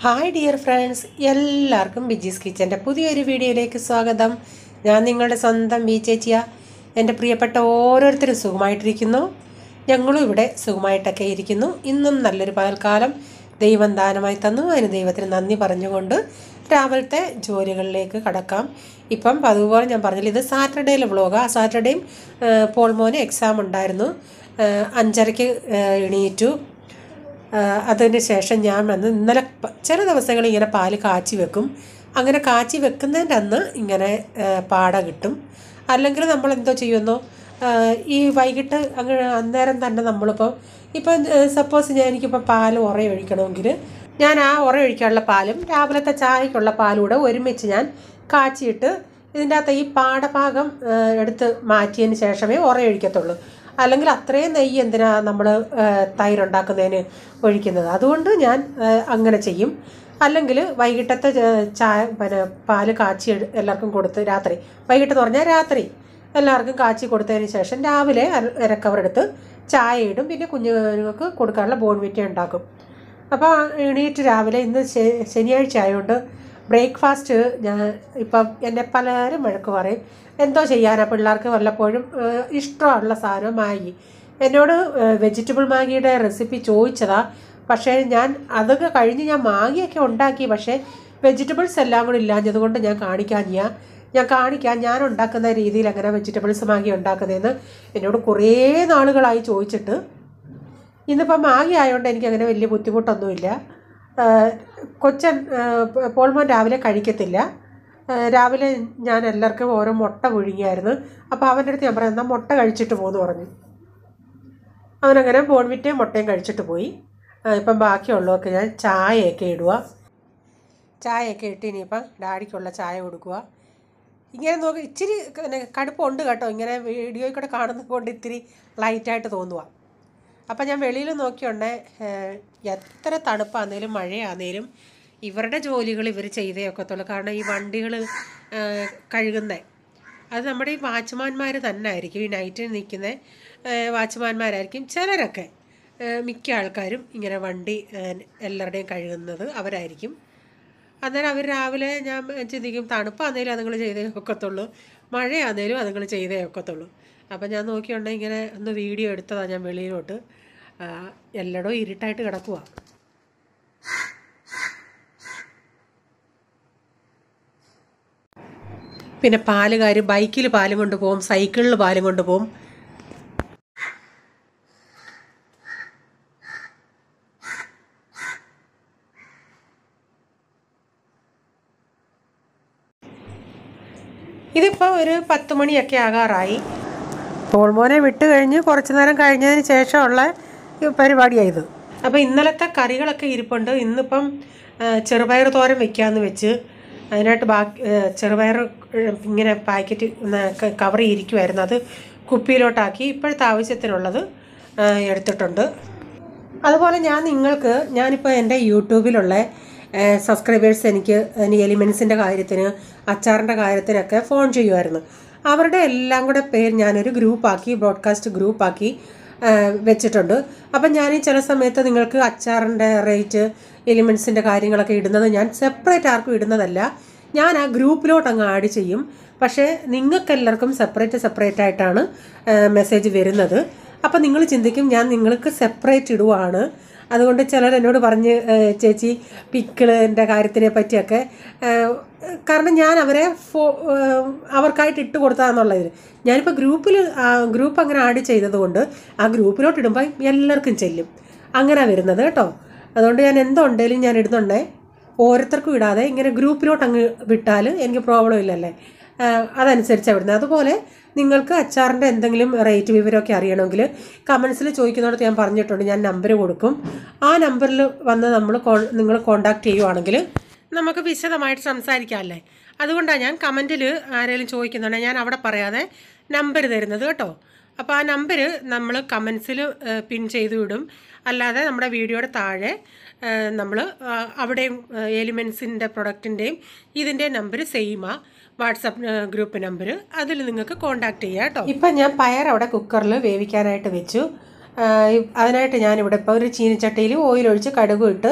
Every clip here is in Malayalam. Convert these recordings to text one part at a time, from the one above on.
ഹായ് ഡിയർ ഫ്രണ്ട്സ് എല്ലാവർക്കും ബിജീസ് കിച്ചൻ്റെ പുതിയൊരു വീഡിയോയിലേക്ക് സ്വാഗതം ഞാൻ നിങ്ങളുടെ സ്വന്തം ബി ചേച്ചിയ എൻ്റെ പ്രിയപ്പെട്ട ഓരോരുത്തരും സുഖമായിട്ടിരിക്കുന്നു ഞങ്ങളും ഇവിടെ സുഖമായിട്ടൊക്കെ ഇരിക്കുന്നു ഇന്നും നല്ലൊരു പകൽക്കാലം ദൈവം ദാനമായി തന്നു അതിന് ദൈവത്തിന് നന്ദി പറഞ്ഞുകൊണ്ട് രാവിലത്തെ ജോലികളിലേക്ക് കടക്കാം ഇപ്പം അതുപോലെ ഞാൻ പറഞ്ഞില്ല ഇത് സാറ്റർഡേയിലെ വ്ളോഗാണ് സാറ്റർഡേയും പോൾമോന് എക്സാം ഉണ്ടായിരുന്നു ആ, അഞ്ചരയ്ക്ക് ആ, എണീറ്റു ആഹ് അതിന് ശേഷം ഞാൻ വന്ന് ഇന്നലെ പ- ചില ദിവസങ്ങളിൽ ഇങ്ങനെ പാല് കാച്ചി വെക്കും അങ്ങനെ കാച്ചി വെക്കുന്നതിൻ്റെ അന്ന് ഇങ്ങനെ ആഹ് പാട കിട്ടും അല്ലെങ്കിൽ നമ്മൾ എന്തോ ചെയ്യുന്നു ആഹ് ഈ വൈകിട്ട് അങ്ങനെ അന്നേരം തന്നെ നമ്മളിപ്പോൾ ഇപ്പം സപ്പോസ് ഞാൻ എനിക്കിപ്പോൾ പാൽ ഉറയൊഴിക്കണമെങ്കിൽ ഞാൻ ആ ഉറയൊഴിക്കാനുള്ള പാലും രാവിലത്തെ ചായക്കുള്ള പാലും കൂടെ ഒരുമിച്ച് ഞാൻ കാച്ചിയിട്ട് ഇതിൻ്റെ അകത്ത് ഈ പാടഭാഗം ആഹ് എടുത്ത് മാറ്റിയതിന് ശേഷമേ ഉറയൊഴിക്കത്തുള്ളൂ അല്ലെങ്കിൽ അത്രയും നെയ്യ് എന്തിനാ നമ്മൾ തൈരുണ്ടാക്കുന്നതിന് ഒഴിക്കുന്നത് അതുകൊണ്ട് ഞാൻ ആ, അങ്ങനെ ചെയ്യും അല്ലെങ്കിൽ വൈകിട്ടത്തെ ച- ചായ പിന്നെ പാല് കാച്ചി എട്- എല്ലാവർക്കും കൊടുത്ത് രാത്രി വൈകിട്ട് എന്ന് പറഞ്ഞാൽ രാത്രി എല്ലാവർക്കും കാച്ചി കൊടുത്തതിന് ശേഷം രാവിലെ അര- അരക്കവറെടുത്ത് ചായ ഇടും പിന്നെ കുഞ്ഞുങ്ങൾക്ക് കൊടുക്കാനുള്ള ബോൺവിറ്റ ഉണ്ടാക്കും അപ്പോൾ എണീറ്റ് രാവിലെ ഇന്ന് ശ- ശനിയാഴ്ച ആയതുകൊണ്ട് ബ്രേക്ക്ഫാസ്റ്റ് ഞാൻ ഇപ്പം എന്നെ പലരും വഴക്ക് പറയും എന്തോ ചെയ്യാനാ പിള്ളേർക്ക് വല്ലപ്പോഴും ഏഹ്, ഇഷ്ടമുള്ള സാധനം മാഗി എന്നോട് വെജിറ്റബിൾ മാഗിയുടെ റെസിപ്പി ചോദിച്ചതാ പക്ഷേ ഞാൻ അതൊക്കെ കഴിഞ്ഞ് ഞാൻ മാഗിയൊക്കെ ഉണ്ടാക്കി പക്ഷേ വെജിറ്റബിൾസ് എല്ലാം കൂടി ഇല്ലാഞ്ഞത് കൊണ്ട് ഞാൻ കാണിക്കാൻ ഞാൻ ഞാൻ കാണിക്കാം ഞാൻ ഉണ്ടാക്കുന്ന രീതിയിൽ എങ്ങനെ വെജിറ്റബിൾസ് മാഗി ഉണ്ടാക്കുന്നതെന്ന് എന്നോട് കുറേ നാളുകളായി ചോദിച്ചിട്ട് ഇന്നിപ്പം മാഗി ആയതുകൊണ്ട് എനിക്ക് അങ്ങനെ വലിയ ബുദ്ധിമുട്ടൊന്നുമില്ല ആ, കൊച്ചൻ ആ, പോൾമോൻ രാവിലെ കഴിക്കത്തില്ല ആ, രാവിലെ ഞാൻ എല്ലാവർക്കും ഓരോ മുട്ട പുഴുങ്ങിയായിരുന്നു അപ്പോൾ അവൻ്റെ അടുത്ത് ഞാൻ പറയാം എന്നാൽ മുട്ട കഴിച്ചിട്ട് പോകുന്നു പറഞ്ഞു അവനങ്ങനെ ബോൺവിറ്റയും മുട്ടയും കഴിച്ചിട്ട് പോയി ആ, ഇപ്പം ബാക്കിയുള്ളതൊക്കെ ഞാൻ ചായയൊക്കെ ഇടുക ചായയൊക്കെ ഇട്ട് ഇനിയിപ്പം ഡാഡിക്കുള്ള ചായ കൊടുക്കുക ഇങ്ങനെ നോക്കി ഇച്ചിരി പിന്നെ കടുപ്പമുണ്ട് കേട്ടോ ഇങ്ങനെ വീഡിയോയിൽ കൂടെ കാണുന്നത് കൊണ്ട് ഇത്തിരി ലൈറ്റായിട്ട് തോന്നുക അപ്പം ഞാൻ വെളിയിൽ നോക്കിയുണ്ടേ ഏഹ്, എത്ര തണുപ്പാന്നേലും മഴയാന്നേലും ഇവരുടെ ജോലികൾ ഇവർ ചെയ്തേ ഒക്കത്തുള്ളൂ കാരണം ഈ വണ്ടികൾ കഴുകുന്നത് അത് നമ്മുടെ ഈ വാച്ച്മാൻമാർ തന്നെ ആയിരിക്കും ഈ നൈറ്റിൽ നിൽക്കുന്ന വാച്ച്മാൻമാരായിരിക്കും ചിലരൊക്കെ ഏഹ്, മിക്ക ആൾക്കാരും ഇങ്ങനെ വണ്ടി ഏഹ്, എല്ലാവരുടെയും കഴുകുന്നത് അവരായിരിക്കും അന്നേരം അവർ രാവിലെ ഞാൻ ചിന്തിക്കും തണുപ്പാന്നേലും അതുങ്ങൾ ചെയ്തേ ഒക്കത്തുള്ളൂ മഴയാന്നേലും അതുങ്ങൾ ചെയ്തേ ഒക്കത്തുള്ളൂ അപ്പം ഞാൻ നോക്കിയുണ്ടെങ്കിൽ ഇങ്ങനെ ഒന്ന് വീഡിയോ എടുത്തതാണ് ഞാൻ വെളിയിലോട്ട് ആ, എല്ലായിടവും ഇരുട്ടായിട്ട് കിടക്കുക പിന്നെ പാലുകാർ ബൈക്കിൽ പാലും കൊണ്ട് പോകും സൈക്കിളിൽ പാലും കൊണ്ട് പോകും ഇതിപ്പോൾ ഒരു പത്ത് മണിയൊക്കെ ആകാറായി പോൾമോനെ വിട്ട് കഴിഞ്ഞ് കുറച്ച് നേരം കഴിഞ്ഞതിന് ശേഷമുള്ള ഈ പരിപാടിയായത് അപ്പോൾ ഇന്നലത്തെ കറികളൊക്കെ ഇരിപ്പുണ്ട് ഇന്നിപ്പം ആ, ചെറുപയർ തോരൻ വെക്കാമെന്ന് വെച്ച് അതിനായിട്ട് ബാക്കി ആ, ചെറുപയർ ഏഹ്, ഇങ്ങനെ പാക്കറ്റ് കവർ ചെയ്തിരിക്കുമായിരുന്നു അത് കുപ്പിയിലോട്ടാക്കി ഇപ്പോഴത്തെ ആവശ്യത്തിനുള്ളത് ആ, എടുത്തിട്ടുണ്ട് അതുപോലെ ഞാൻ നിങ്ങൾക്ക് ഞാനിപ്പോൾ എൻ്റെ യൂട്യൂബിലുള്ള സബ്സ്ക്രൈബേഴ്സ് എനിക്ക് എനിക്ക് എലിമെൻസിൻ്റെ കാര്യത്തിന് അച്ചാറിൻ്റെ കാര്യത്തിനൊക്കെ ഫോൺ ചെയ്യുമായിരുന്നു അവരുടെ എല്ലാം കൂടെ പേര് ഞാനൊരു ഗ്രൂപ്പാക്കി ബ്രോഡ്കാസ്റ്റ് ഗ്രൂപ്പാക്കി വെച്ചിട്ടുണ്ട് അപ്പം ഞാൻ ഈ ചില സമയത്ത് നിങ്ങൾക്ക് അച്ചാറിൻ്റെ റേറ്റ് എലിമെൻസിൻ്റെ കാര്യങ്ങളൊക്കെ ഇടുന്നത് ഞാൻ സെപ്പറേറ്റ് ആർക്കും ഇടുന്നതല്ല ഞാൻ ആ ഗ്രൂപ്പിലോട്ട് അങ്ങ് ആഡ് ചെയ്യും പക്ഷേ നിങ്ങൾക്കെല്ലാവർക്കും സെപ്പറേറ്റ് സെപ്പറേറ്റ് ആയിട്ടാണ് മെസ്സേജ് വരുന്നത് അപ്പം നിങ്ങൾ ചിന്തിക്കും ഞാൻ നിങ്ങൾക്ക് സെപ്പറേറ്റ് ഇടുവാണ് അതുകൊണ്ട് ചിലർ എന്നോട് പറഞ്ഞ് ഏഹ്, ചേച്ചി പിക്കിളിൻ്റെ കാര്യത്തിനെ പറ്റിയൊക്കെ ഏഹ്, കാരണം ഞാൻ അവരെ ഫോ ഏഹ്, അവർക്കായിട്ട് ഇട്ട് കൊടുത്താന്നുള്ളതിൽ ഞാനിപ്പോൾ ഗ്രൂപ്പിൽ ഗ്രൂപ്പ് അങ്ങനെ ആഡ് ചെയ്തതുകൊണ്ട് ആ ഗ്രൂപ്പിലോട്ട് ഇടുമ്പോൾ എല്ലാവർക്കും ചെല്ലും അങ്ങനെ വരുന്നത് കേട്ടോ അതുകൊണ്ട് ഞാൻ എന്തുണ്ടെങ്കിലും ഞാൻ ഇടുന്നുണ്ടേ ഓരോരുത്തർക്കും ഇടാതെ ഇങ്ങനെ ഗ്രൂപ്പിലോട്ട് അങ്ങ് വിട്ടാൽ എനിക്ക് പ്രോബ്ലം ഇല്ലല്ലേ ആഹ് അതനുസരിച്ചാണ് വിടുന്നത് അതുപോലെ നിങ്ങൾക്ക് അച്ചാറിൻ്റെ എന്തെങ്കിലും റേറ്റ് വിവരമൊക്കെ അറിയണമെങ്കിൽ കമൻസിൽ ചോദിക്കുന്നിടത്ത് ഞാൻ പറഞ്ഞിട്ടുണ്ട് ഞാൻ നമ്പർ കൊടുക്കും ആ നമ്പറിൽ വന്ന് നമ്മൾ നിങ്ങൾ കോണ്ടാക്ട് ചെയ്യുവാണെങ്കിൽ നമുക്ക് വിശദമായിട്ട് സംസാരിക്കാമല്ലേ അതുകൊണ്ടാണ് ഞാൻ കമൻറ്റിൽ ആരെങ്കിലും ചോദിക്കുന്നുണ്ടെങ്കിൽ ഞാൻ അവിടെ പറയാതെ നമ്പർ തരുന്നത് കേട്ടോ അപ്പോൾ ആ നമ്പർ നമ്മൾ കമൻസിൽ പിൻ ചെയ്ത് വിടും അല്ലാതെ നമ്മുടെ വീഡിയോയുടെ താഴെ നമ്മൾ അവിടെയും എലിമെൻസിൻ്റെ പ്രൊഡക്റ്റിൻ്റെയും ഇതിൻ്റെ നമ്പർ സെയിമാ വാട്സപ്പ് ഗ്രൂപ്പ് നമ്പർ അതിൽ നിങ്ങൾക്ക് കോൺടാക്ട് ചെയ്യാം കേട്ടോ ഇപ്പം ഞാൻ പയർ അവിടെ കുക്കറിൽ വേവിക്കാനായിട്ട് വെച്ചു ആ, ഇ- അതിനായിട്ട് ഞാനിവിടെ ഇപ്പോൾ ഒരു ചീനിച്ചട്ടിയിൽ ഓയിൽ ഒഴിച്ച് കടുകും ഇട്ട്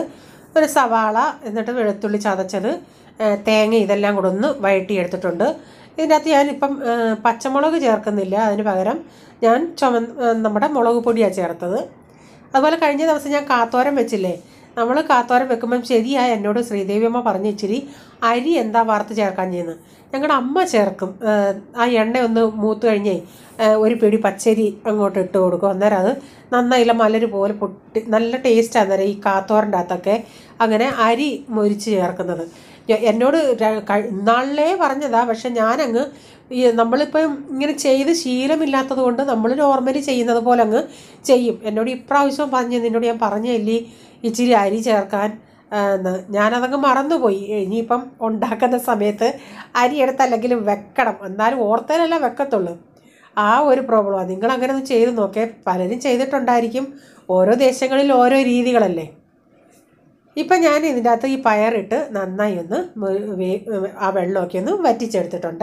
ഒരു സവാള എന്നിട്ട് വെളുത്തുള്ളി ചതച്ചത് ആ, തേങ്ങ ഇതെല്ലാം കൂടെ ഒന്ന് വഴറ്റി എടുത്തിട്ടുണ്ട് ഇതിൻ്റെ അകത്ത് ഞാനിപ്പം ആ, പച്ചമുളക് ചേർക്കുന്നില്ല അതിന് പകരം ഞാൻ ചുമ ആ, നമ്മുടെ മുളക് പൊടിയാണ് ചേർത്തത് അതുപോലെ കഴിഞ്ഞ ദിവസം ഞാൻ കാത്തോരം വെച്ചില്ലേ നമ്മൾ കാത്തോരം വെക്കുമ്പം ശരിയായ എന്നോട് ശ്രീദേവിയമ്മ പറഞ്ഞു ഇച്ചിരി അരി എന്താ വറുത്ത് ചേർക്കാൻ ചെയ്യുന്നത് ഞങ്ങളുടെ അമ്മ ചേർക്കും ആ, ആ എണ്ണ ഒന്ന് മൂത്ത് കഴിഞ്ഞേ ആ, ഒരു പിടി പച്ചരി അങ്ങോട്ട് ഇട്ട് കൊടുക്കും അന്നേരം അത് നന്നായില്ല മലര് പോലെ പൊട്ടി നല്ല ടേസ്റ്റ് അന്നേരം ഈ കാത്തോറിൻ്റെ അകത്തൊക്കെ അങ്ങനെ അരി മൊരിച്ച് ചേർക്കുന്നത് ഞ- എന്നോട് ര- ക- ഇന്നാളിലേ പറഞ്ഞതാ പക്ഷെ ഞാനങ്ങ് ഈ നമ്മളിപ്പം ഇങ്ങനെ ചെയ്ത് ശീലമില്ലാത്തത് കൊണ്ട് നമ്മൾ നോർമലി ചെയ്യുന്നത് പോലെ അങ്ങ് ചെയ്യും എന്നോട് ഇപ്രാവശ്യം പറഞ്ഞ് നിന്നോട് ഞാൻ പറഞ്ഞില്ലേ ഇച്ചിരി അരി ചേർക്കാൻ ആ, എന്ന് ഞാനതങ്ങ് മറന്നുപോയി ഇനിയിപ്പം ഉണ്ടാക്കുന്ന സമയത്ത് അരി എടുത്തല്ലെങ്കിലും വെക്കണം എന്നാലും ഓർത്തലല്ല വെക്കത്തുള്ളൂ ആ ഒരു പ്രോബ്ലമാണ് നിങ്ങൾ അങ്ങനെ ഒന്ന് ചെയ്ത് നോക്കേ പലരും ചെയ്തിട്ടുണ്ടായിരിക്കും ഓരോ ദേശങ്ങളിൽ ഓരോ രീതികളല്ലേ ഇപ്പം ഞാൻ ഇതിൻ്റെ അകത്ത് ഈ പയറിട്ട് നന്നായി ഒന്ന് മെ- വേ- ആ വെള്ളമൊക്കെ ഒന്ന് വറ്റിച്ചെടുത്തിട്ടുണ്ട്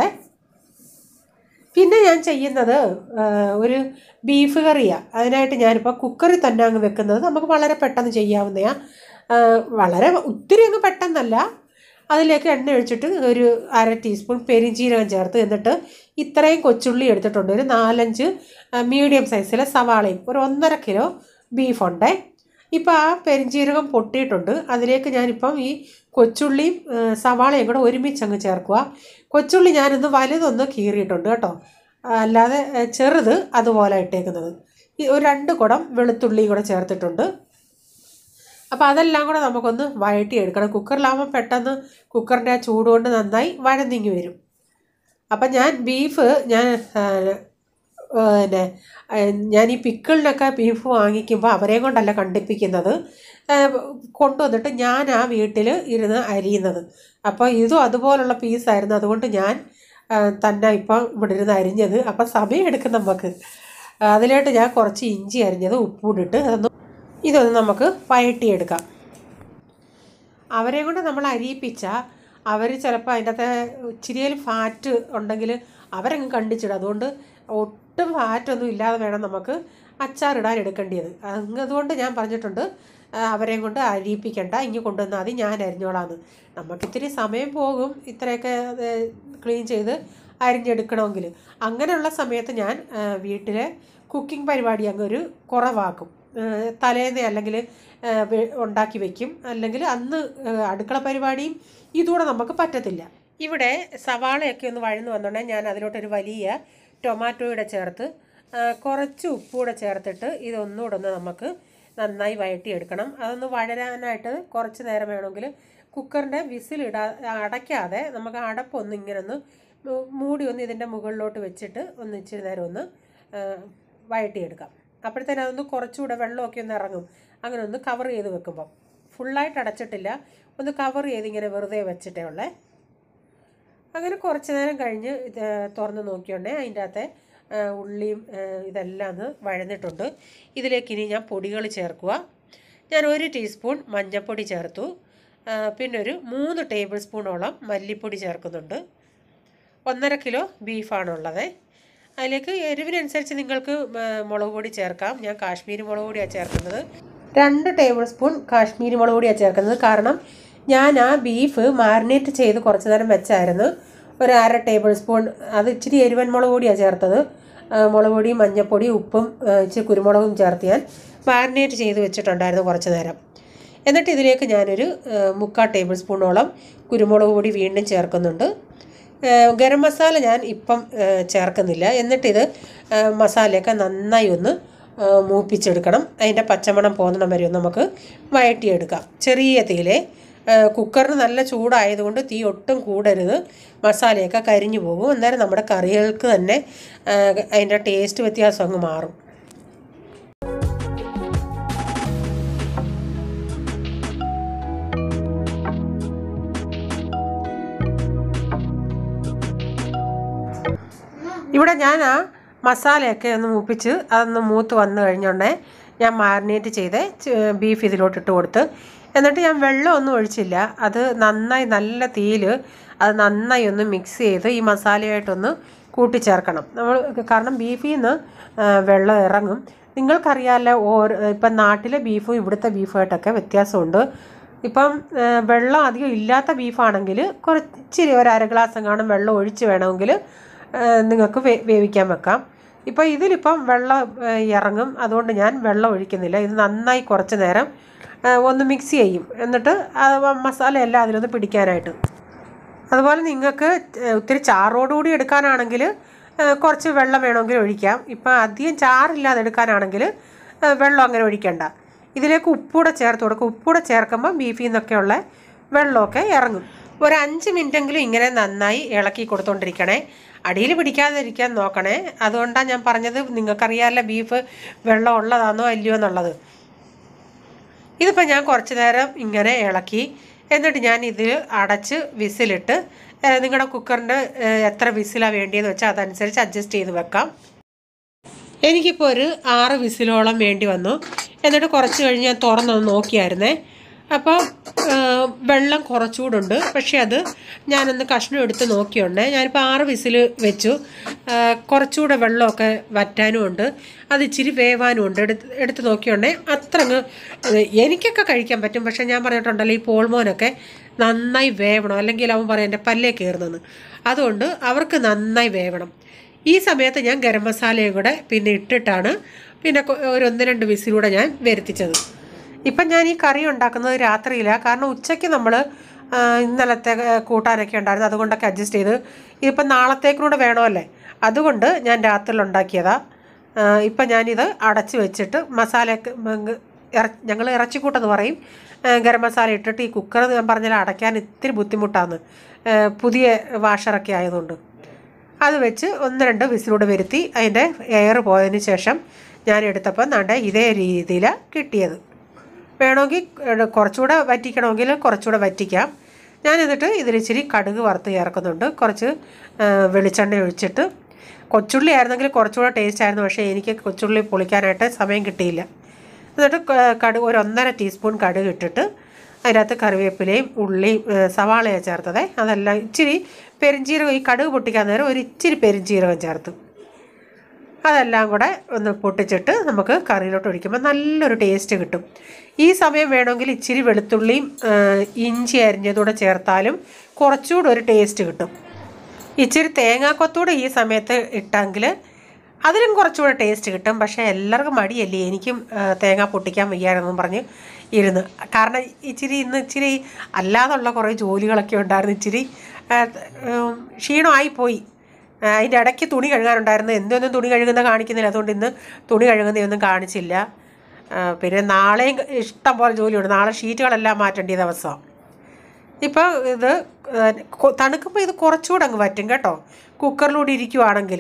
പിന്നെ ഞാൻ ചെയ്യുന്നത് ആ, ഒരു ബീഫ് കറിയാണ് അതിനായിട്ട് ഞാനിപ്പോൾ കുക്കറിൽ തന്നെ അങ്ങ് വെക്കുന്നത് നമുക്ക് വളരെ പെട്ടെന്ന് ചെയ്യാവുന്നതാണ് വളരെ ഒത്തിരി അങ്ങ് പെട്ടെന്നല്ല അതിലേക്ക് എണ്ണ ഒഴിച്ചിട്ട് ഒരു അര ടീസ്പൂൺ പെരിഞ്ജീരകം ചേർത്ത് എന്നിട്ട് ഇത്രയും കൊച്ചുള്ളി എടുത്തിട്ടുണ്ട് ഒരു നാലഞ്ച് മീഡിയം സൈസിലെ സവാളയും ഒരു ഒന്നര കിലോ ബീഫുണ്ടേ ഇപ്പോൾ ആ പെരിഞ്ജീരകം പൊട്ടിയിട്ടുണ്ട് അതിലേക്ക് ഞാനിപ്പം ഈ കൊച്ചുള്ളിയും ആ, സവാളയും കൂടെ ഒരുമിച്ച് അങ്ങ് ചേർക്കുക കൊച്ചുള്ളി ഞാനൊന്ന് വലുതൊന്ന് കീറിയിട്ടുണ്ട് കേട്ടോ ആ, അല്ലാതെ ആ, ചെറുത് അതുപോലെ ഇട്ടേക്കുന്നത് ഈ ഒരു രണ്ട് കുടം വെളുത്തുള്ളിയും കൂടെ ചേർത്തിട്ടുണ്ട് അപ്പോൾ അതെല്ലാം കൂടെ നമുക്കൊന്ന് വഴറ്റിയെടുക്കണം കുക്കറിലാകുമ്പോൾ പെട്ടെന്ന് കുക്കറിൻ്റെ ആ ചൂട് കൊണ്ട് നന്നായി വഴന്നിങ്ങി വരും അപ്പം ഞാൻ ബീഫ് ഞാൻ ആ, ആ, പിന്നെ ആ, ഞാൻ ഈ പിക്കിളിനൊക്കെ ബീഫ് വാങ്ങിക്കുമ്പോൾ അവരെ കൊണ്ടല്ല കണ്ടിപ്പിക്കുന്നത് ആ, കൊണ്ടുവന്നിട്ട് ഞാൻ ആ വീട്ടിൽ ഇരുന്ന് അരിയുന്നത് അപ്പോൾ ഇതും അതുപോലുള്ള പീസായിരുന്നു അതുകൊണ്ട് ഞാൻ ആ, തന്നെ ഇപ്പം ഇവിടെ ഇരുന്ന് അരിഞ്ഞത് അപ്പം സമയം എടുക്കും നമുക്ക് അതിലോട്ട് ഞാൻ കുറച്ച് ഇഞ്ചി അരിഞ്ഞത് ഉപ്പൂടിട്ട് അതൊന്ന് ഇതൊന്ന് നമുക്ക് വഴട്ടിയെടുക്കാം അവരെ കൊണ്ട് നമ്മൾ അരിയിപ്പിച്ചാൽ അവർ ചിലപ്പോൾ അതിൻ്റെ അകത്തെ ഇച്ചിരിയിൽ ഫാറ്റ് ഉണ്ടെങ്കിൽ അവരങ്ങ് കണ്ടിച്ചിടും അതുകൊണ്ട് ഒട്ടും ഫാറ്റൊന്നും ഇല്ലാതെ വേണം നമുക്ക് അച്ചാറിടാൻ എടുക്കേണ്ടത് അങ്ങ് അതുകൊണ്ട് ഞാൻ പറഞ്ഞിട്ടുണ്ട് ആ, അവരെയും കൊണ്ട് അരിയിപ്പിക്കണ്ട ഇങ്ങ് കൊണ്ടുവന്നാൽ മതി ഞാൻ അരിഞ്ഞോളാന്ന് നമുക്ക് ഇത്തിരി സമയം പോകും ഇത്രയൊക്കെ ക്ലീൻ ചെയ്ത് അരിഞ്ഞെടുക്കണമെങ്കിൽ അങ്ങനെയുള്ള സമയത്ത് ഞാൻ ആ, വീട്ടിലെ കുക്കിംഗ് പരിപാടി അങ്ങ് ഒരു കുറവാക്കും ഏഹ് തലേന്ന് അല്ലെങ്കിൽ ഏഹ് വെ- ഉണ്ടാക്കി വെക്കും അല്ലെങ്കിൽ അന്ന് ഏഹ് അടുക്കള പരിപാടിയും ഇതുകൂടെ നമുക്ക് പറ്റത്തില്ല ഇവിടെ സവാളയൊക്കെ ഒന്ന് വഴന്ന് വന്നോണ്ടേ ഞാൻ അതിലോട്ടൊരു വലിയ ടൊമാറ്റോയുടെ ചേർത്ത് ആ, കുറച്ച് ഉപ്പൂടെ ചേർത്തിട്ട് ഇതൊന്നുകൂടെ ഒന്ന് നമുക്ക് നന്നായി വഴറ്റിയെടുക്കണം അതൊന്ന് വഴരാനായിട്ട് കുറച്ച് നേരം വേണമെങ്കിൽ കുക്കറിൻ്റെ വിസിലിടാ അടയ്ക്കാതെ നമുക്ക് അടപ്പൊന്ന് ഇങ്ങനെ ഒന്ന് മൂ- മൂടി ഒന്ന് ഇതിൻ്റെ മുകളിലോട്ട് വെച്ചിട്ട് ഒന്ന് ഇച്ചിരി നേരം ഒന്ന് ആ, വഴറ്റിയെടുക്കാം അപ്പോഴത്തേനും അതൊന്ന് കുറച്ചുകൂടെ വെള്ളമൊക്കെ ഒന്ന് ഇറങ്ങും അങ്ങനെ ഒന്ന് കവർ ചെയ്ത് വെക്കുമ്പം ഫുള്ളായിട്ട് അടച്ചിട്ടില്ല ഒന്ന് കവർ ചെയ്ത് ഇങ്ങനെ വെറുതെ വെച്ചിട്ടേ ഉള്ളേ അങ്ങനെ കുറച്ച് നേരം കഴിഞ്ഞ് ഇത് തുറന്ന് നോക്കിയോണ്ടേ അതിൻ്റെ അകത്തെ ആ, ഉള്ളിയും ആ, ഇതെല്ലാം ഒന്ന് വഴന്നിട്ടുണ്ട് ഇതിലേക്ക് ഇനി ഞാൻ പൊടികൾ ചേർക്കുക ഞാൻ ഒരു ടീസ്പൂൺ മഞ്ഞൾപ്പൊടി ചേർത്തു ആ, പിന്നെ ഒരു മൂന്ന് ടേബിൾ സ്പൂണോളം മല്ലിപ്പൊടി ചേർക്കുന്നുണ്ട് ഒന്നര കിലോ ബീഫാണുള്ളത് അതിലേക്ക് എരിവിനനുസരിച്ച് നിങ്ങൾക്ക് ആ, മുളക് പൊടി ചേർക്കാം ഞാൻ കാശ്മീരി മുളക് പൊടിയാണ് ചേർക്കുന്നത് രണ്ട് ടേബിൾ സ്പൂൺ കാശ്മീരി മുളക് പൊടിയാണ് ചേർക്കുന്നത് കാരണം ഞാൻ ആ ബീഫ് മാരിനേറ്റ് ചെയ്ത് കുറച്ച് നേരം വെച്ചായിരുന്നു ഒരു അര ടേബിൾ സ്പൂൺ അത് ഇച്ചിരി എരിവൻ മുളക് പൊടിയാണ് ചേർത്തത് ആ, മുളക് പൊടി മഞ്ഞൾപ്പൊടി ഉപ്പും ആ, ഇച്ചിരി കുരുമുളകും ചേർത്ത് ഞാൻ മാരിനേറ്റ് ചെയ്ത് വെച്ചിട്ടുണ്ടായിരുന്നു കുറച്ച് നേരം എന്നിട്ട് ഇതിലേക്ക് ഞാനൊരു ആ, മുക്കാൽ ടേബിൾ സ്പൂണോളം കുരുമുളക് പൊടി വീണ്ടും ചേർക്കുന്നുണ്ട് ആ, ഗരം മസാല ഞാൻ ഇപ്പം ആ, ചേർക്കുന്നില്ല എന്നിട്ടിത് ആ, മസാലയൊക്കെ നന്നായി ഒന്ന് ആ, മൂപ്പിച്ചെടുക്കണം അതിൻ്റെ പച്ചമണം പോകുന്നിടം വരെ ഒന്ന് നമുക്ക് വഴറ്റിയെടുക്കാം ചെറിയ തീയിലെ ആ, കുക്കറിന് നല്ല ചൂടായതുകൊണ്ട് തീ ഒട്ടും കൂടരുത് മസാലയൊക്കെ കരിഞ്ഞു പോകും അന്നേരം നമ്മുടെ കറികൾക്ക് തന്നെ ആ, അതിൻ്റെ ടേസ്റ്റ് വ്യത്യാസം അങ്ങ് മാറും ഇവിടെ ഞാൻ ആ മസാലയൊക്കെ ഒന്ന് മൂപ്പിച്ച് അതൊന്ന് മൂത്ത് വന്നു കഴിഞ്ഞോണ്ടേ ഞാൻ മാരിനേറ്റ് ചെയ്ത് ച- ബീഫ് ഇതിലോട്ട് ഇട്ട് കൊടുത്ത് എന്നിട്ട് ഞാൻ വെള്ളമൊന്നും ഒഴിച്ചില്ല അത് നന്നായി നല്ല തീയിൽ അത് നന്നായി ഒന്ന് മിക്സ് ചെയ്ത് ഈ മസാലയായിട്ടൊന്ന് കൂട്ടിച്ചേർക്കണം നമ്മൾ കാരണം ബീഫിൽ നിന്ന് വെള്ളം ഇറങ്ങും നിങ്ങൾക്കറിയാമല്ലോ ഓരോ ഇപ്പം നാട്ടിലെ ബീഫും ഇവിടുത്തെ ബീഫുമായിട്ടൊക്കെ വ്യത്യാസമുണ്ട് ഇപ്പം ആ, വെള്ളം അധികം ഇല്ലാത്ത ബീഫാണെങ്കിൽ കുറച്ചിരി ഒരു അര ഗ്ലാസ് എങ്ങാനും വെള്ളം ഒഴിച്ച് വേണമെങ്കിൽ ആ, നിങ്ങൾക്ക് വേ വേവിക്കാൻ വെക്കാം ഇപ്പോൾ ഇതിലിപ്പം വെള്ളം ആ, ഇറങ്ങും അതുകൊണ്ട് ഞാൻ വെള്ളം ഒഴിക്കുന്നില്ല ഇത് നന്നായി കുറച്ച് നേരം ആ, ഒന്ന് മിക്സ് ചെയ്യും എന്നിട്ട് ആ മസാല എല്ലാം അതിലൊന്ന് പിടിക്കാനായിട്ട് അതുപോലെ നിങ്ങൾക്ക് ഒത്തിരി ചാറോടുകൂടി എടുക്കാനാണെങ്കിൽ കുറച്ച് വെള്ളം വേണമെങ്കിൽ ഒഴിക്കാം ഇപ്പം അധികം ചാറില്ലാതെ എടുക്കാനാണെങ്കിൽ ആ, വെള്ളം അങ്ങനെ ഒഴിക്കണ്ട ഇതിലേക്ക് ഉപ്പൂടെ ചേർത്ത് കൊടുക്കുക ഉപ്പൂടെ ചേർക്കുമ്പോൾ ബീഫിൽ നിന്നൊക്കെയുള്ള വെള്ളമൊക്കെ ഇറങ്ങും ഒരു അഞ്ച് മിനിറ്റെങ്കിലും ഇങ്ങനെ നന്നായി ഇളക്കി കൊടുത്തോണ്ടിരിക്കണേ അടിയിൽ പിടിക്കാതിരിക്കാൻ നോക്കണേ അതുകൊണ്ടാണ് ഞാൻ പറഞ്ഞത് നിങ്ങൾക്കറിയാമല്ലോ ബീഫ് വെള്ളം ഉള്ളതാണോ അല്ലയോ എന്നുള്ളത് ഇതിപ്പോൾ ഞാൻ കുറച്ച് നേരം ഇങ്ങനെ ഇളക്കി എന്നിട്ട് ഞാൻ ഇതിൽ അടച്ച് വിസിലിട്ട് നിങ്ങളുടെ കുക്കറിൻ്റെ എത്ര വിസിലാണ് വേണ്ടിയെന്ന് വെച്ചാൽ അതനുസരിച്ച് അഡ്ജസ്റ്റ് ചെയ്ത് വെക്കാം എനിക്കിപ്പോൾ ഒരു ആറ് വിസിലോളം വേണ്ടി വന്നു എന്നിട്ട് കുറച്ച് കഴിഞ്ഞ് ഞാൻ തുറന്നൊന്ന് നോക്കിയായിരുന്നേ അപ്പോൾ വെള്ളം കുറച്ചുകൂടുണ്ട് പക്ഷേ അത് ഞാനൊന്ന് കഷ്ണം എടുത്ത് നോക്കിയുണ്ടേ ഞാനിപ്പോൾ ആറ് വിസിൽ വെച്ചു ആ, കുറച്ചുകൂടെ വെള്ളമൊക്കെ വറ്റാനും ഉണ്ട് അത് ഇച്ചിരി വേവാനും ഉണ്ട് എടുത്ത് എടുത്ത് നോക്കിയുണ്ടേ അത്ര അങ്ങ് ഏ, എനിക്കൊക്കെ കഴിക്കാൻ പറ്റും പക്ഷേ ഞാൻ പറഞ്ഞിട്ടുണ്ടല്ലോ ഈ പോൾമോനൊക്കെ നന്നായി വേവണം അല്ലെങ്കിൽ അവൻ പറയും എൻ്റെ പല്ലേ കയറുന്നെന്ന് അതുകൊണ്ട് അവർക്ക് നന്നായി വേവണം ഈ സമയത്ത് ഞാൻ ഗരം മസാലയും കൂടെ പിന്നെ ഇട്ടിട്ടാണ് പിന്നെ കൊ- ഒരു ഒന്ന് രണ്ട് വിസിലൂടെ ഞാൻ വരുത്തിച്ചത് ഇപ്പം ഞാൻ ഈ കറി ഉണ്ടാക്കുന്നത് രാത്രിയിലാണ് കാരണം ഉച്ചയ്ക്ക് നമ്മൾ ഇന്നലത്തെ ആ, കൂട്ടാനൊക്കെ ഉണ്ടായിരുന്നു അതുകൊണ്ടൊക്കെ അഡ്ജസ്റ്റ് ചെയ്ത് ഇതിപ്പം നാളത്തേക്കൂടെ വേണമല്ലേ അതുകൊണ്ട് ഞാൻ രാത്രിയിൽ ഉണ്ടാക്കിയതാണ് ഇപ്പം ഞാനിത് അടച്ച് വെച്ചിട്ട് മസാലയൊക്കെ ഞങ്ങൾ ഇറച്ചിക്കൂട്ടെന്ന് പറയും ആ, ഗരം മസാല ഇട്ടിട്ട് ഈ കുക്കർ ഞാൻ പറഞ്ഞാൽ അടയ്ക്കാൻ ഇത്തിരി ബുദ്ധിമുട്ടാണ് ആ, പുതിയ വാഷറൊക്കെ ആയതുകൊണ്ട് അത് വെച്ച് ഒന്ന് രണ്ട് വിസിലൂടെ വരുത്തി അതിൻ്റെ എയർ പോയതിന് ശേഷം ഞാൻ എടുത്തപ്പോൾ നണ്ട ഇതേ രീതിയിലാണ് കിട്ടിയത് വേണമെങ്കിൽ ഏഹ്, കുറച്ചുകൂടെ വറ്റിക്കണമെങ്കിൽ കുറച്ചുകൂടെ വറ്റിക്കാം ഞാൻ എന്നിട്ട് ഇതിലിച്ചിരി കടുക് വറുത്ത് ചേർക്കുന്നുണ്ട് കുറച്ച് ഏഹ്, വെളിച്ചെണ്ണ ഒഴിച്ചിട്ട് കൊച്ചുള്ളി ആയിരുന്നെങ്കിൽ കുറച്ചുകൂടെ ടേസ്റ്റ് ആയിരുന്നു പക്ഷേ എനിക്ക് കൊച്ചുള്ളി പൊളിക്കാനായിട്ട് സമയം കിട്ടിയില്ല എന്നിട്ട് ക- കടുക് ഒരു ഒന്നര ടീസ്പൂൺ കടുക് ഇട്ടിട്ട് അതിനകത്ത് കറിവേപ്പിലയും ഉള്ളിയും ഏഹ്, സവാളയാണ് ചേർത്തത് അതെല്ലാം ഇച്ചിരി പെരിഞ്ചീരകം ഈ കടുക് പൊട്ടിക്കാൻ നേരം ഒരു ഇച്ചിരി പെരിഞ്ചീരകം ചേർത്ത് അതെല്ലാം കൂടെ ഒന്ന് പൊട്ടിച്ചിട്ട് നമുക്ക് കറിയിലോട്ട് ഒഴിക്കുമ്പോൾ നല്ലൊരു ടേസ്റ്റ് കിട്ടും ഈ സമയം വേണമെങ്കിൽ ഇച്ചിരി വെളുത്തുള്ളിയും ആ, ഇഞ്ചി അരിഞ്ഞതൂടെ ചേർത്താലും കുറച്ചുകൂടെ ഒരു ടേസ്റ്റ് കിട്ടും ഇച്ചിരി തേങ്ങാക്കൊത്തൂടെ ഈ സമയത്ത് ഇട്ടെങ്കിൽ അതിലും കുറച്ചുകൂടെ ടേസ്റ്റ് കിട്ടും പക്ഷേ എല്ലാവർക്കും മടിയല്ലേ എനിക്കും ആ, തേങ്ങ പൊട്ടിക്കാൻ വയ്യായിരുന്നു പറഞ്ഞ് ഇരുന്ന് കാരണം ഇച്ചിരി ഇന്ന് ഇച്ചിരി അല്ലാതുള്ള കുറേ ജോലികളൊക്കെ ഉണ്ടായിരുന്നു ഇച്ചിരി ആ, ഉം, ക്ഷീണമായിപ്പോയി ആ, അതിൻ്റെ ഇടയ്ക്ക് തുണി കഴുകാനുണ്ടായിരുന്നു എന്തൊന്നും തുണി കഴുകുന്ന കാണിക്കുന്നില്ല അതുകൊണ്ട് ഇന്ന് തുണി കഴുകുന്നതൊന്നും കാണിച്ചില്ല ആ, പിന്നെ നാളെയും ഇഷ്ടം പോലെ ജോലിയുണ്ട് നാളെ ഷീറ്റുകളെല്ലാം മാറ്റേണ്ട ദിവസം ഇപ്പോൾ ഇത് തണുക്കുമ്പോൾ ഇത് കുറച്ചുകൂടെ അങ്ങ് വറ്റും കേട്ടോ കുക്കറിലൂടെ ഇരിക്കുവാണെങ്കിൽ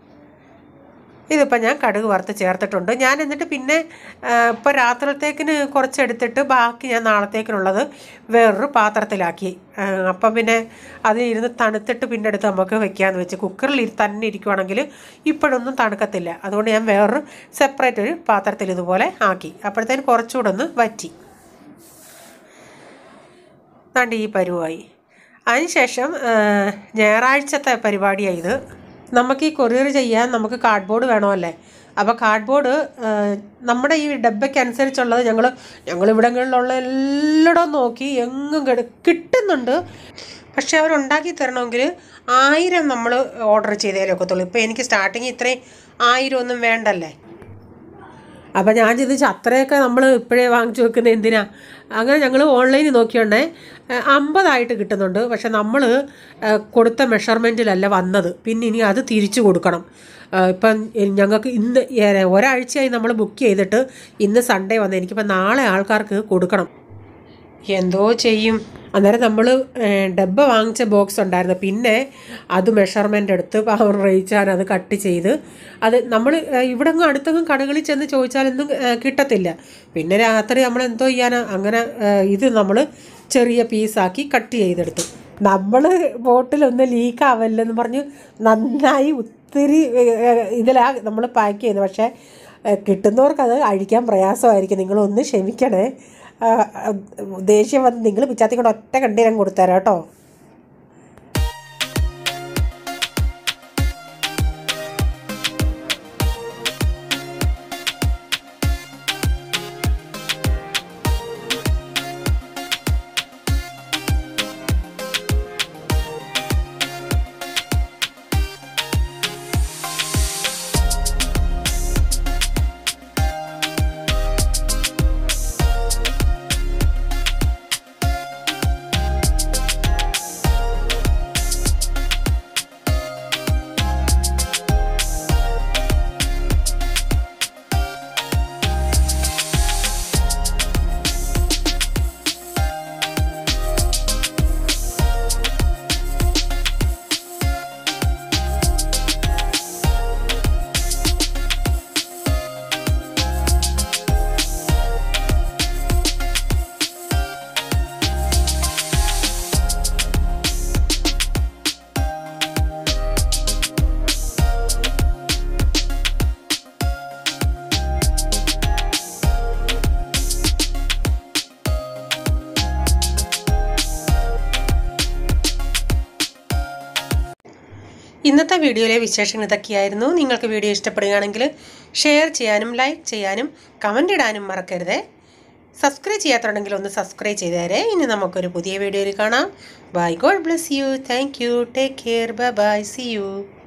ഇതിപ്പോൾ ഞാൻ കടുക് വറുത്ത് ചേർത്തിട്ടുണ്ട് ഞാൻ എന്നിട്ട് പിന്നെ ഇപ്പോൾ രാത്രിത്തേക്കിന് കുറച്ചെടുത്തിട്ട് ബാക്കി ഞാൻ നാളത്തേക്കിനുള്ളത് വേറൊരു പാത്രത്തിലാക്കി ആ, അപ്പം പിന്നെ അത് ഇരുന്ന് തണുത്തിട്ട് പിന്നെ എടുത്ത് നമുക്ക് വെക്കാമെന്ന് വെച്ച് കുക്കറിൽ ഇരി- തന്നെ ഇരിക്കുവാണെങ്കിൽ ഇപ്പോഴൊന്നും തണുക്കത്തില്ല അതുകൊണ്ട് ഞാൻ വേറൊരു സെപ്പറേറ്റ് ഒരു പാത്രത്തിൽ ഇതുപോലെ ആക്കി അപ്പോഴത്തേന് കുറച്ചുകൂടെ ഒന്ന് വറ്റി ദാണ്ട് ഈ പരുവായി അതിനുശേഷം ആ, ഞായറാഴ്ചത്തെ പരിപാടിയാണ് ഇത് നമുക്ക് ഈ കൊറിയർ ചെയ്യാൻ നമുക്ക് കാർഡ്ബോർഡ് വേണമല്ലേ അപ്പോൾ കാർഡ്ബോർഡ് ആ, നമ്മുടെ ഈ ഡബ്ബയ്ക്കനുസരിച്ചുള്ളത് ഞങ്ങൾ ഞങ്ങൾ ഇവിടങ്ങളിലുള്ള എല്ലായിടവും നോക്കി എങ്ങും കിട കിട്ടുന്നുണ്ട് പക്ഷെ അവരുണ്ടാക്കി തരണമെങ്കിൽ ആയിരം നമ്മൾ ഓർഡർ ചെയ്തേലേ ഒക്കത്തുള്ളൂ ഇപ്പോൾ എനിക്ക് സ്റ്റാർട്ടിങ് ഇത്രയും ആയിരം ഒന്നും വേണ്ടല്ലേ അപ്പം ഞാൻ ചിന്തിച്ചു അത്രയൊക്കെ നമ്മൾ ഇപ്പോഴേ വാങ്ങിച്ചു വെക്കുന്നത് എന്തിനാ അങ്ങനെ ഞങ്ങൾ ഓൺലൈനിൽ നോക്കിയോണ്ടേ ഏഹ്, അമ്പതായിട്ട് കിട്ടുന്നുണ്ട് പക്ഷെ നമ്മൾ കൊടുത്ത മെഷർമെൻറ്റിലല്ല വന്നത് പിന്നെ ഇനി അത് തിരിച്ചു കൊടുക്കണം ഏഹ്, ഇപ്പം ഞങ്ങൾക്ക് ഇന്ന് ഏ- ഒരാഴ്ചയായി നമ്മൾ ബുക്ക് ചെയ്തിട്ട് ഇന്ന് സൺഡേ വന്ന് എനിക്കിപ്പോൾ നാളെ ആൾക്കാർക്ക് കൊടുക്കണം എന്തോ ചെയ്യും അന്നേരം നമ്മൾ ഡബ്ബ വാങ്ങിച്ച ബോക്സ് ഉണ്ടായിരുന്നു പിന്നെ അത് മെഷർമെൻ്റ് എടുത്ത് പവർ റയിച്ചാൽ അത് കട്ട് ചെയ്ത് അത് നമ്മൾ ഇവിടെങ്ങും അടുത്തെങ്ങും കടകളിൽ ചെന്ന് ചോദിച്ചാലൊന്നും ഏ, കിട്ടത്തില്ല പിന്നെ രാത്രി നമ്മൾ എന്തോ ചെയ്യാനാ അങ്ങനെ ഏ, ഇത് നമ്മൾ ചെറിയ പീസാക്കി കട്ട് ചെയ്തെടുത്തു നമ്മൾ ബോട്ടിലൊന്ന് ലീക്ക് ആവല്ലെന്ന് പറഞ്ഞ് നന്നായി ഒത്തിരി ഇതിലാ നമ്മൾ പാക്ക് ചെയ്തത് പക്ഷേ ഏ, കിട്ടുന്നവർക്ക് അത് അഴിക്കാൻ പ്രയാസമായിരിക്കും നിങ്ങളൊന്ന് ക്ഷമിക്കണേ ആ, ആ, ദേഷ്യം വന്ന് നിങ്ങൾ പിച്ചാത്തി കൊണ്ട് ഒറ്റ കണ്ടീരം കൊടുത്തരാം കേട്ടോ ഇന്നത്തെ വീഡിയോയിലെ വിശേഷങ്ങൾ ഇതൊക്കെയായിരുന്നു നിങ്ങൾക്ക് വീഡിയോ ഇഷ്ടപ്പെടുകയാണെങ്കിൽ ഷെയർ ചെയ്യാനും ലൈക്ക് ചെയ്യാനും കമൻ്റ് ഇടാനും മറക്കരുതേ സബ്സ്ക്രൈബ് ചെയ്യാത്തുണ്ടെങ്കിൽ ഒന്ന് സബ്സ്ക്രൈബ് ചെയ്തേരെ ഇനി നമുക്കൊരു പുതിയ വീഡിയോയിൽ കാണാം bye God bless you thank you take care bye bye see U